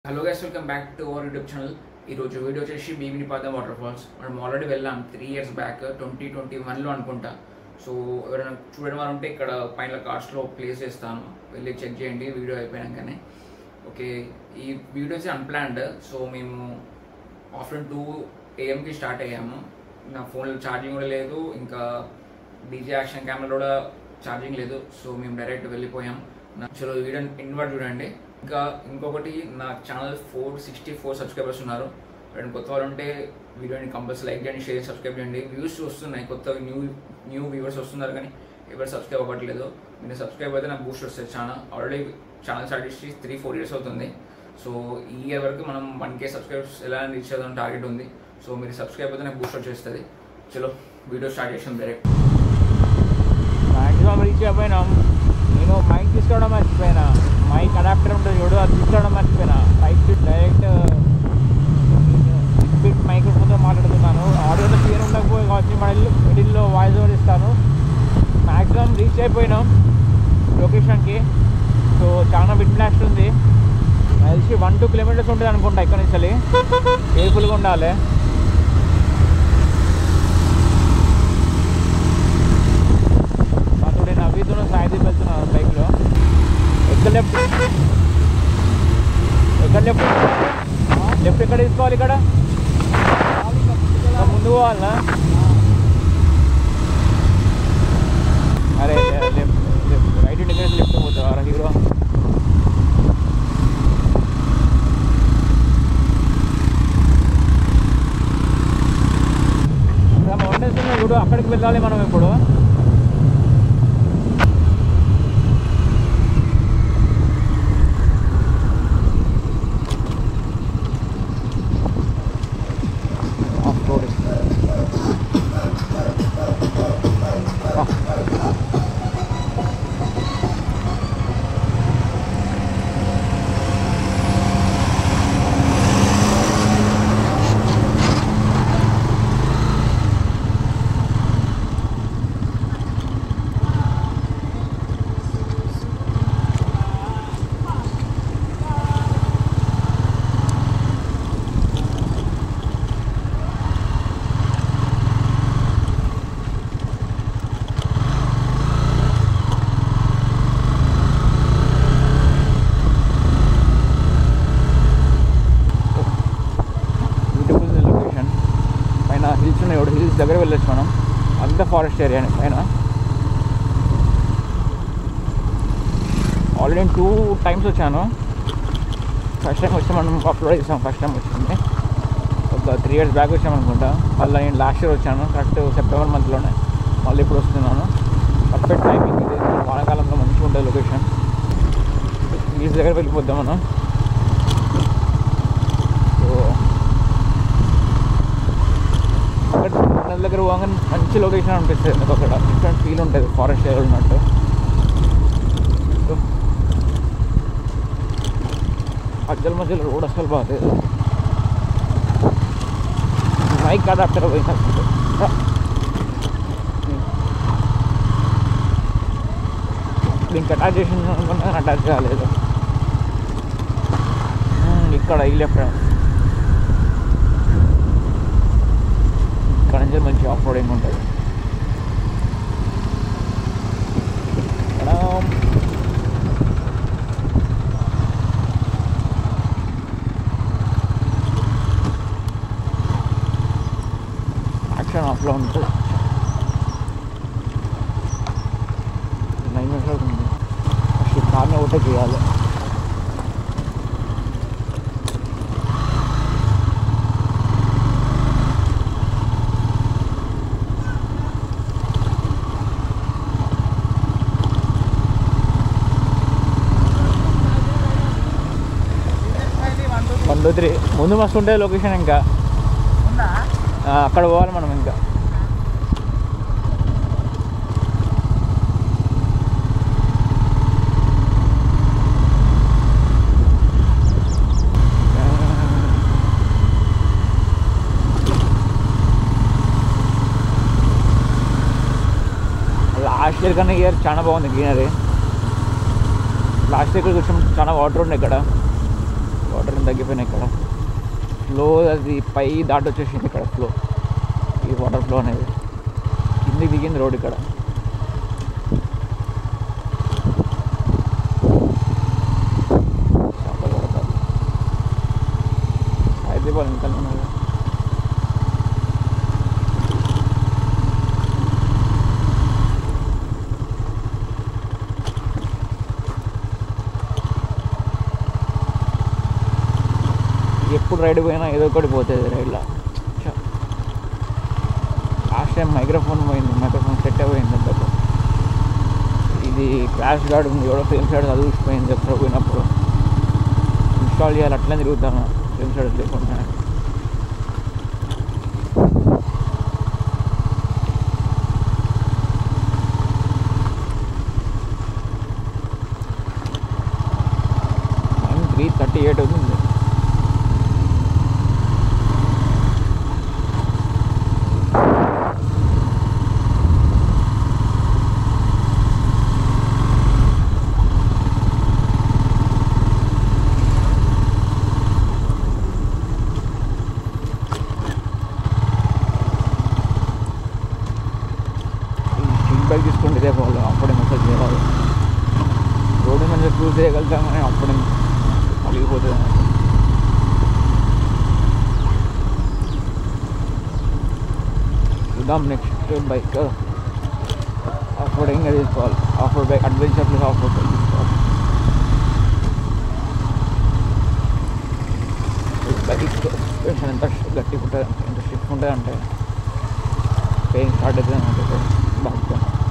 Hello guys welcome back to our YouTube channel ఈరోజు video వచ్చేసి Bhimuni Padam waterfalls మనం already వెళ్ళాం three years back twenty twenty వన్లో అనుకుంటా సో ఎవరైనా చూడడం వాళ్ళు ఉంటే ఇక్కడ పైన కార్డ్స్లో ప్లేస్ చేస్తాను వెళ్ళి చెక్ చేయండి వీడియో అయిపోయాకనే ఓకే ఈ వీడియోస్ అన్ప్లాన్డ్ సో మేము ఆఫ్టర్నూన్ టూ ఏఎంకి స్టార్ట్ అయ్యాము నా ఫోన్లో ఛార్జింగ్ కూడా లేదు ఇంకా డీజే యాక్షన్ కెమెరా కూడా ఛార్జింగ్ లేదు సో మేము డైరెక్ట్ వెళ్ళిపోయాం నా చలో ఈ వీడియో ఇన్వర్ట్ చూడండి ఇంకా ఇంకొకటి నా channel four sixty four subscribers ఉన్నారు రెండు కొత్త వాళ్ళు ఉంటే వీడియోని కంపల్సరీ లైక్ చేయండి షేర్ సబ్స్క్రైబ్ చేయండి వ్యూస్ వస్తున్నాయి కొత్త న్యూ న్యూ వ్యూవర్స్ వస్తున్నారు కానీ ఎవరు సబ్స్క్రైబ్ అవ్వట్లేదు మీరు సబ్స్క్రైబ్ అయితే నాకు బూస్ట్ వస్తుంది ఛానల్ ఆల్రెడీ ఛానల్ స్టార్ట్ చేసి త్రీ ఫోర్ ఇయర్స్ అవుతుంది సో ఈ ఇయర్ వరకు మనం వన్ కే సబ్స్క్రైబ్స్ ఎలా రీచ్ చేద్దాం టార్గెట్ ఉంది సో మీరు సబ్స్క్రైబ్ అయితే నాకు బూస్ట్ వచ్చేస్తుంది చలో వీడియో స్టార్ట్ చేసాం డైరెక్ట్ మ్యాక్సిమం రీచ్ అయిపోయినాం నేను మైక్ తీసుకోవడం మర్చిపోయినా మైక్ అడాప్టర్ ఉంటుంది చూడు అది తీసుకోవడం మర్చిపోయినా మైక్ డైరెక్ట్ స్పీడ్ మైక్ ముందు మాట్లాడుతున్నాను ఆడియోలో క్లియర్ ఉండకపోయి కావచ్చు మిడిల్ మిడిల్లో వాయిస్ ఓవర్ ఇస్తాను మ్యాక్సిమం రీచ్ అయిపోయినాం లొకేషన్కి సో చాలా బిట్ బ్లాస్ట్ ఉంది నాకు తెలిసి వన్ టూ కిలోమీటర్స్ ఉంటుంది అనుకుంటా ఇక్కడ నుంచి కేర్ఫుల్గా ఉండాలి అతడు నవ్వుతూ సాయిదీప్ వెళ్తున్నాను బైక్లో ఎక్కడ లెఫ్ట్ ఎక్కడ లెఫ్ట్ లెఫ్ట్ ఎక్కడ తీసుకోవాలి ఇక్కడ ఇంకా ముందు పోవాలనా అరే లెఫ్ట్ లెఫ్ట్ రైట్ దగ్గర లెఫ్ట్ పోతావా హీరో మౌంటైన్స్ ఉన్నాయి చూడు అక్కడికి వెళ్ళాలి మనం ఇప్పుడు ఆఫ్ రోడ్ బ్యూటిఫుల్ లొకేషన్ పైన హిల్స్ ఉన్నాయి ఒకటి హిల్స్ దగ్గర వెళ్ళొచ్చు మనం అంత ఫారెస్ట్ ఏరియా పైన ఆల్రెడీ టూ టైమ్స్ వచ్చాను ఫస్ట్ టైం వచ్చి మనం అప్లోడ్ చేసాం ఫస్ట్ టైం వచ్చింది ఒక త్రీ ఇయర్స్ బ్యాక్ వచ్చాం అనుకుంటా మళ్ళీ నేను లాస్ట్ ఇయర్ వచ్చాను కరెక్ట్ సెప్టెంబర్ మంత్లోనే మళ్ళీ ఇప్పుడు వస్తున్నాను పర్ఫెక్ట్ టైమింగ్ ఇది వానాకాలంలో మంచిగా ఉంటుంది లొకేషన్ బీచ్ దగ్గర వెళ్ళిపోద్దాం మనం సో అక్కడ నది దగ్గర పోగానే మంచి లొకేషన్ అనిపిస్తుంది నాకు అక్కడ డిఫరెంట్ ఫీల్ ఉంటుంది ఫారెస్ట్ ఏరియా ఉన్నట్టు సో, మధ్యలో మధ్యలో రోడ్ అసలు బాగాలేదు మైక్ అడాప్టర్ పోయినా దీనికి అటాచ్ చేసిన అనుకున్నా అటాచ్ కాలేదు ఉమ్, ఇక్కడ ఈ లెఫ్ట్ ఇక్కడ నుంచి మంచి ఆఫ్ రోడింగ్ ఉంటుంది ఇక్కడ యాక్షన్ ఆఫ్లో ఉంటుంది నైన్ మినిట్స్ అవుతుంది ఫస్ట్ కార్ని ఒకటే చేయాలి వన్ టూ త్రీ ముందు మస్తు ఉంటుంది లొకేషన్ ఇంకా ఆ, అక్కడ పోవాలి మనం ఇంకా లాస్ట్ ఇయర్ కన్నా ఇయర్ చాలా బాగుంది గ్రీనరీ లాస్ట్ ఇయర్ కొంచెం చాలా వాటర్ ఉండే ఇక్కడ వాటర్ కొంచెం తగ్గిపోయినాయి ఇక్కడ ఫ్లో అది పై దాటి వచ్చేసింది ఇక్కడ ఫ్లో ఈ వాటర్ ఫ్లో అనేది కిందికి దిగింది రోడ్ ఇక్కడ చేపలు పడతారు హైదరాబాద్ ఇంకా ఉన్నాయి ఎప్పుడు రైడ్ పోయినా ఏదో ఒకటి పోతుంది రైడ్లో లాస్ట్ టైం మైక్రోఫోన్ పోయింది మైక్రోఫోన్ సెట్ అయిపోయింది దెబ్బకు ఇది క్రాష్ గార్డ్ ఉంది ఎవడో ఫిల్మ్ సైడ్ చదివిసిపోయింది ఎప్పుడు పోయినప్పుడు ఇన్స్టాల్ చేయాలి అట్లనే తిరుగుతాను ఫిల్మ్ సైడ్ లేకుండా త్రీ థర్టీ ఎయిట్ అవుతుంది ఈ స్టీల్ బైక్ తీసుకుంటే ఇదే ప్రాబ్లం అప్పుడే మెసేజ్ చేయాలి రోడ్డు మీద క్రూజ్ చేయగలుగుతాం కానీ అప్పుడే కలిగిపోతుంది చూద్దాం నెక్స్ట్ బైక్ ఆఫ్ రోడింగ్ తీసుకోవాలి off road bike adventure plus off road bike తీసుకోవాలి బైక్ సస్పెన్షన్ ఎంత గట్టి ఉంటుంది ఎంత స్టిఫ్ ఉంటుంది అంటే పెయిన్ స్టార్ట్ అవుతుంది అంటే బ్యాక్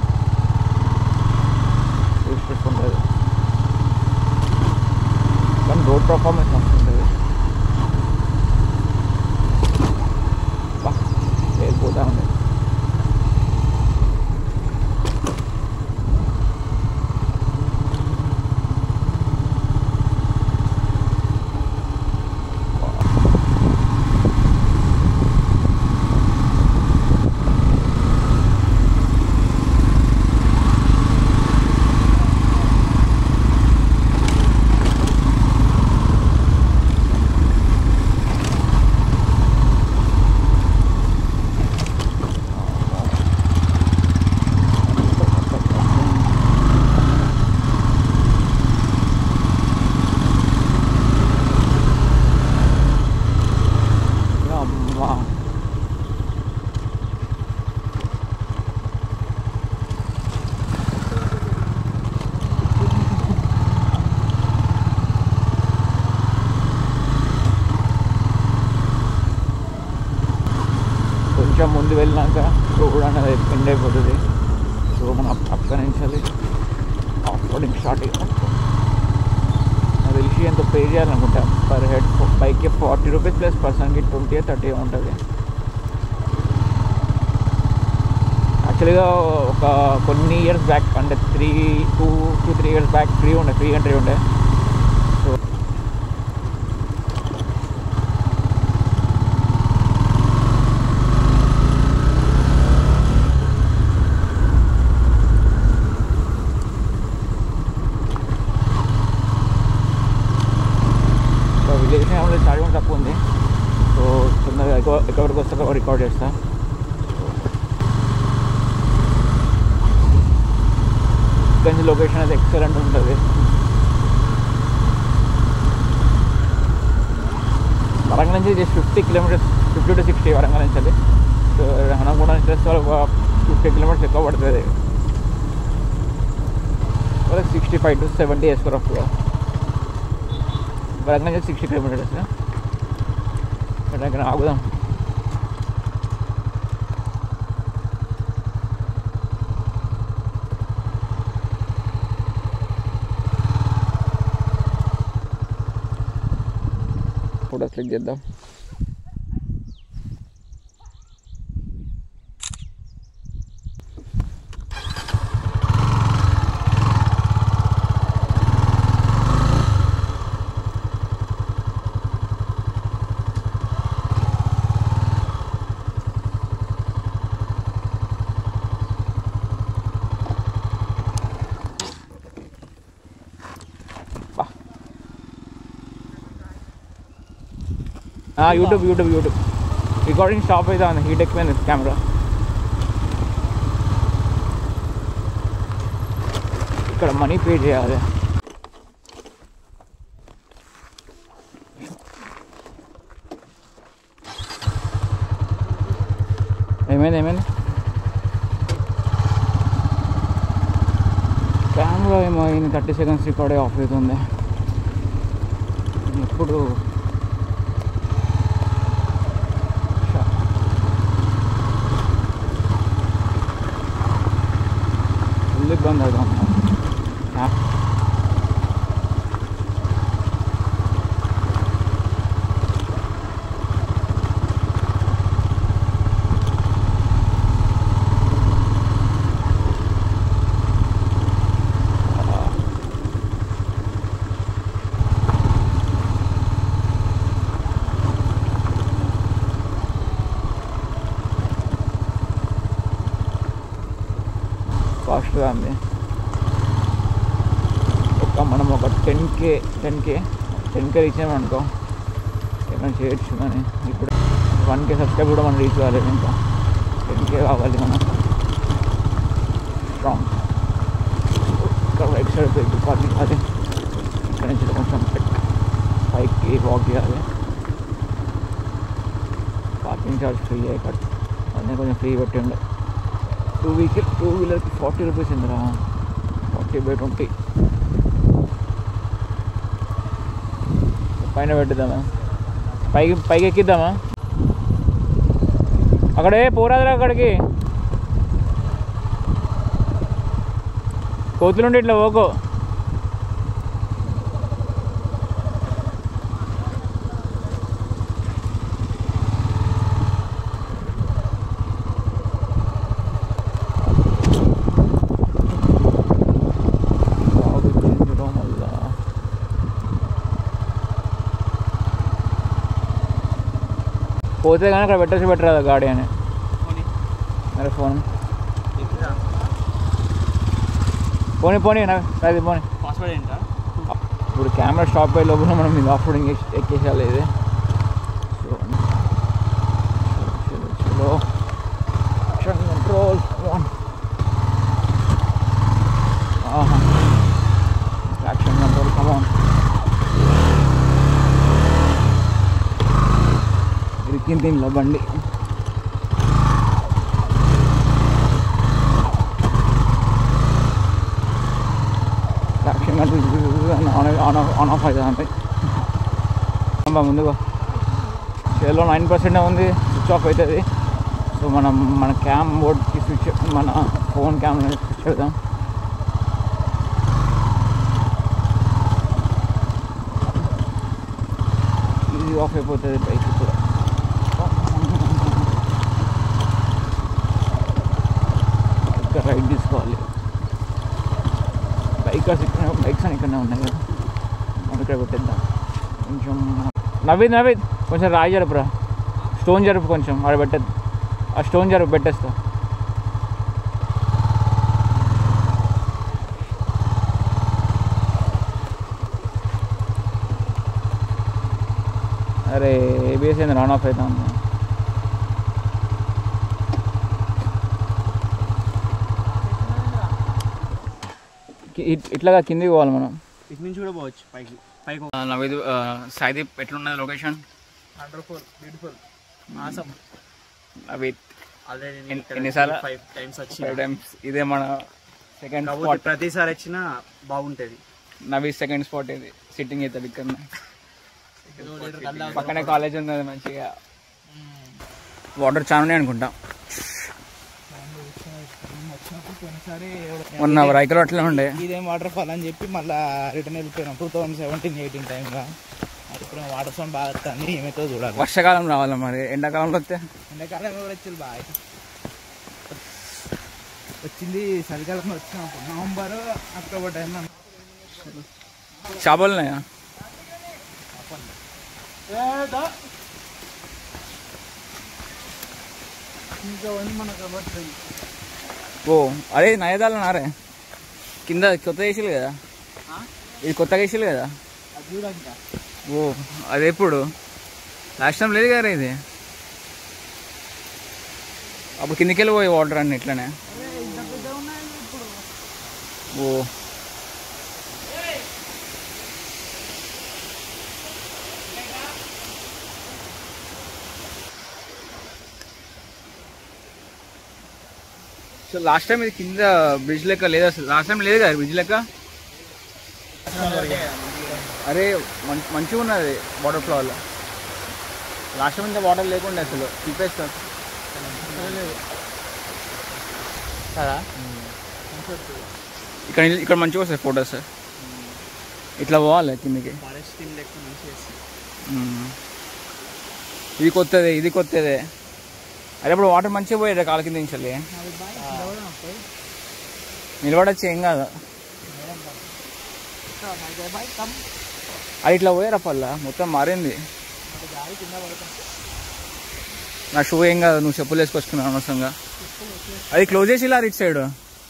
స్టిఫ్ ఉంటుంది కానీ రోడ్ పర్ఫార్మెన్స్ మస్తు ఉంటుంది బా వెళ్ళిపోతా ఉంది అమ్మా కొంచెం ముందు వెళ్ళినాక రోడ్ అనేది ఎండ్ అయిపోతుంది సో మనం అప్- అక్కడి నుంచి అది ఆఫ్ రోడింగ్ స్టార్ట్ అయ్యాం నాకు తెలిసి ఎంత పే చేయాలనుకుంటా పర్ హెడ్ బైక్కి ఫార్టీ రూపీస్ ప్లస్ పర్సన్కి ట్వంటీ థర్టీ ఉంటుంది యాక్చువల్గా ఒక కొన్ని ఇయర్స్ బ్యాక్ అంటే three two two three years back free ఉండే ఫ్రీ ఎంట్రీ ఉండే సో సో విలేజ్ ఏమైనా స్టార్టింగ్ తక్కువ ఉంది సో తొందరగా ఎక్కువ ఎక్కడికి వస్తే రికార్డ్ చేస్తా ఇక్కడ నుంచి లొకేషన్ అయితే ఎక్సలెంట్ ఉంటుంది వరంగల్ నుంచి just fifty kilometres fifty to sixty Warangal నుంచి అది సో హనగూడ నుంచి వస్తే ఒక ఫిఫ్టీ కిలోమీటర్స్ ఎక్కువ పడుతుంది వాళ్ళకి సిక్స్టీ ఫైవ్ టు సెవెంటీ వేసుకోరు అప్పుడు వరంగల్ నుంచి సిక్స్టీ కిలోమీటర్స్ ఇక్కడ ఆగుదాం ఫోటో క్లిక్ చేద్దాం YouTube YouTube YouTube recording stop అయితే ఉంది హీట్ ఎక్కువైంది కెమెరా ఇక్కడ మనీ పే చేయాలి ఏమైంది ఏమైంది కెమెరా ఏమో అయింది థర్టీ సెకండ్స్ రికార్డే ఆఫ్ అవుతుంది ఇప్పుడు షా. ఫుల్ ఇబ్బంది అవుతుంది యా- కాస్ట్గా ఉంది ఒక మనం ఒక ten K ten K ten K reach అనుకో ఏమైనా చేయొచ్చు కానీ ఇప్పుడు వన్ కే సబ్స్క్రైబ్ కూడా మనం రీచ్ కాలేదు ఇంకా టెన్ కే కావాలి మనం స్ట్రాంగ్ ఇక్కడ రైట్ సైడ్ పెట్టి పార్కింగ్ అది ఇక్కడ నుంచి కొంచెం పైకి వాక్ చేయాలి పార్కింగ్ చార్జ్ ఫ్రీ ఇక్కడ అన్నీ కొంచెం ఫ్రీ పెట్టండి టూ వీకి టూ వీలర్కి ఫార్టీ రూపీస్ ఇందిరా ఫార్టీ బై ట్వంటీ పైన పెట్టుదామా పైకి పైకి ఎక్కిద్దామా అక్కడే పోరాదురా అక్కడికి కోతులుండి ఇట్లా ఓకో ఆగుతుండడం వల్ల పోతే కానీ అక్కడ పెట్టేసి పెట్టరాదు గాడి అని అరే ఫోన్ పోనీ పోనీ నా అది పోనీ పాస్వర్డ్ ఏంటా ఇప్పుడు కెమెరా స్టాప్ అయ్యే లోపల మనం ఇది ఆఫ్ రోడింగ్ ఎక్కేసాలి ఇది సో చలో చలో యాక్షన్ కంట్రోల్ వన్ ఆహా యాక్షన్ కంట్రోల్ కమాన్ ఇరికింది దీనిలో బండి action control on on on off అవుతుంది అంటే బా ముందుగా షేర్లో నైన్ పర్సెంట్ ఉంది స్విచ్ ఆఫ్ అవుతుంది సో మనం మన క్యామ్ బోర్డ్కి స్విచ్ మన ఫోన్ క్యామ్ స్విచ్ చేద్దాం ఈజీ ఆఫ్ అయిపోతుంది బైక్ కూడా ఇక్కడ రైడ్ తీసుకోవాలి బైకర్స్ ఇక్కడ బైక్స్ అని ఇక్కడనే ఉన్నాయి కదా మనం ఇక్కడ పెట్టేద్దాం కొంచెం నవీద్ నవీద్ కొంచెం రాయి జరుపురా స్టోన్ జరుపు కొంచెం ఆడ పెట్టద్దు ఆ స్టోన్ జరుపు పెట్టేస్తా అరే ఏబిఎస్ ఏంది రన్ ఆఫ్ అవుతా ఉంది కి- ఇట్- ఇట్లాగా కిందికి పోవాలి మనం ఇటు నుంచి కూడా పోవచ్చు పైకి పైకి నవీద్ సాయిదీప్ ఎట్లున్నది location wonderful beautiful awesome Naveed already ఎన్ని- ఎన్నిసార్లు? ఫైవ్ టైమ్స్ వచ్చి ఫైవ్ టైమ్స్ ఇదే మన సెకండ్ కాబట్టి స్పాట్ ప్రతిసారి వచ్చినా బాగుంటది నవీద్ సెకండ్ స్పాట్ ఇది సిట్టింగ్ అవుతుంది ఇక్కడ పక్కనే కాలేజ్ ఉన్నది మంచిగా వాటర్ చాలా ఉన్నాయి అనుకుంటా మొన్న రైతులు అట్లా ఉండే ఇదేం వాటర్ ఫాల్ అని చెప్పి మళ్ళీ రిటర్న్ వెళ్ళిపోయినాం టూ థౌసండ్ సెవెంటీన్ ఎయిటీన్ టైంలో ఇప్పుడు వాటర్ సౌండ్ బాగా వస్తుంది ఏమైతే చూడాలి వర్షాకాలం రావాలి మరి ఎండాకాలంలో వస్తే ఎండాకాలం కూడా వచ్చింది బాగా వచ్చింది చలికాలం వచ్చినప్పుడు నవంబర్ అక్టోబర్ టైంలో చేపలు ఉన్నాయా ఇంకా ఉంది మనకు కాబట్టి ఓ అదే నయదాలు నారే కింద కొత్త వేసిలు కదా ఇది కొత్తగా వేసిలు కదా అది చూడండి ఓ అది ఎప్పుడు లాస్ట్ టైం లేదు కదా ఇది అప్పుడు కిందికి వెళ్ళి పోయి వాటర్ అన్ని ఇట్లనే ఓ సో లాస్ట్ టైం ఇది కింద బ్రిడ్జ్ లెక్క లేదు అసలు లాస్ట్ టైం లేదు కదా బ్రిడ్జ్ లెక్క అరే మంచి మంచిగా ఉన్నది వాటర్ ఫ్లోలో లాస్ట్ టైం ఇంకా వాటర్ లేకుండే అసలు చూపేస్తా కదా ఇక్కడ ఇక్కడ మంచిగా వస్తాయి ఫొటోస్ ఇట్లా పోవాలి కిందకి ఫారెస్ట్ టీమ్ లెక్క మంచి చేస్తుంది మ్మ్. ఇది కొత్తదే ఇది కొత్తదే అరే ఇప్పుడు వాటర్ మంచిగా పోయాడు కాలు కింద నుంచి వెళ్ళి. నిలబడొచ్చు ఏం కాదు అది ఇట్లా పోయారా పల్ల మొత్తం మారింది నా షూ ఏం కాదు నువ్వు చెప్పులు వేసుకొచ్చుకున్నావు అనవసరంగా అది క్లోజ్ చేసి ఇలా రైట్ సైడ్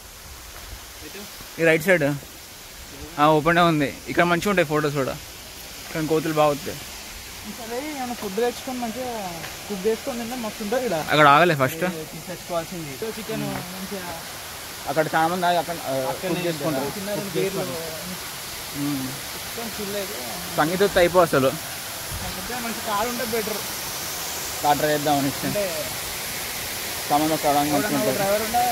ఈ రైట్ సైడ్ ఓపెన్ ఉంది ఇక్కడ మంచిగా ఉంటాయి ఫొటోస్ కూడా ఇక్కడ కోతులు బాగుతాయి సరే ఏమైనా ఫుడ్ తెచ్చుకొని మంచిగా కుక్ చేసుకొని తింటే మస్తు ఉంటుంది ఇక్కడ అక్కడ ఆగలే ఫస్ట్ తెచ్చుకోవాల్సింది చికెన్ మంచిగా అక్కడ చాలా మంది ఆగి అక్కడ ఆ, cook చేసుకుంటారు చిన్న రెండు బీర్లు మ్మ్. మొత్తం ఫుల్ అయితే సంగీత అయిపో అసలు కాకపోతే మంచి కారు ఉంటే బెటర్ స్టార్టర్ చేద్దామని ఇష్టం అంటే సామాన్ ఒక మంచిగా ఉంటుంది డ్రైవర్ ఉండే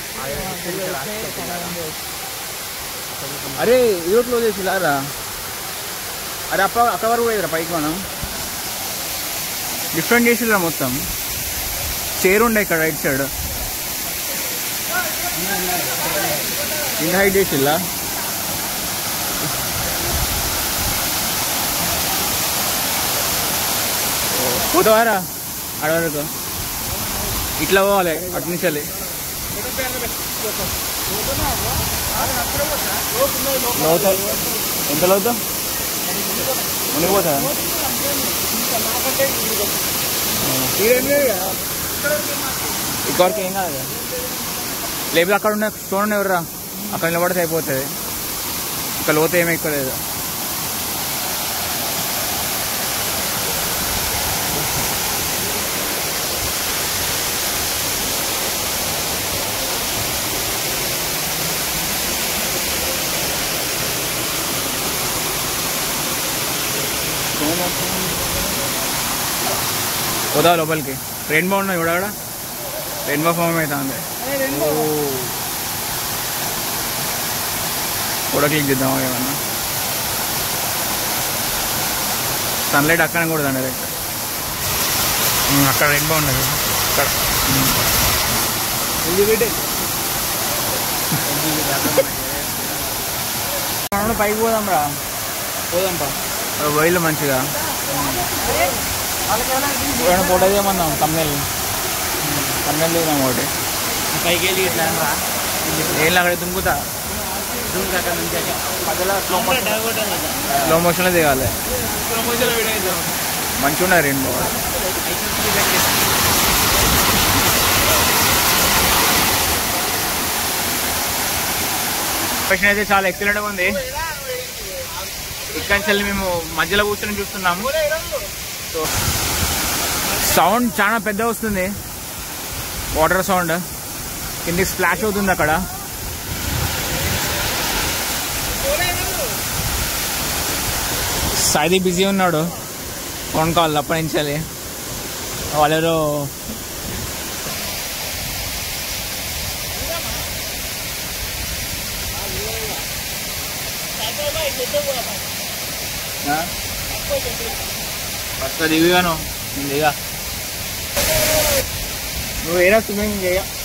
అరే ఇది క్లోజ్ చేసి లారా అరే అప్ప అక్కడ వరకు పోయేదిరా పైకి మనం డిఫరెంట్ చేసిరా మొత్తం చైర్ ఉండే ఇక్కడ రైట్ సైడ్ ఇంత హైట్ చేసిల్లా పోతావారా అడ వరకు ఇట్లా పోవాలి అటు నుంచి వెళ్ళి లోతు ఎంత లోతు మునిగిపోతా ఇక్కడికి ఏం కాదు కదా. లేకపోతే అక్కడ ఉన్న చూడండి ఎవర్రా అక్కడ నిలబడితే అయిపోతుంది ఇక్కడ లోతు ఏమీ ఎక్కువ లేదు పోదా లోపలికి రెయిన్బో ఉన్నాయి కూడా అక్కడ రెయిన్బో ఫామ్ అవుతుంది ఫోటో క్లిక్ చేద్దాం ఏమన్నా సన్లైట్ అక్కడ కూడా డైరెక్ట్ అక్కడ రెయిన్బో ఉన్నది అక్కడ మనం పైకి పోదాం రా పోదాం పా వైల్ మంచిగా ఏమైనా ఫోటో చేయమన్నాం తమ్మెల్ తమ్మెల్ దిగుదాం ఒకటి పైకి వెళ్ళి ఇట్లా రా ఏం అక్కడ దుంకుతా రూమ్ అక్కడ నుంచి మధ్యలో స్లో మోషన్ స్లో మోషన్లో దిగాలి మంచిగా ఉన్నాయి రెండు లొకేషన్ అయితే చాలా ఎక్సలెంట్గా ఉంది ఇక్కడి నుంచి వెళ్ళి మేము మధ్యలో కూర్చొని చూస్తున్నాము సో సౌండ్ చాలా పెద్ద వస్తుంది వాటర్ సౌండ్ కిందికి స్ప్లాష్ అవుతుంది అక్కడ సాయిది బిజీ ఉన్నాడు ఫోన్ కాల్ అప్పటి నుంచి వెళ్ళి వాళ్ళెవరో ఫస్ట్ దిగాను నేను దిగా నువ్వు ఏరా స్విమ్మింగ్ చేయ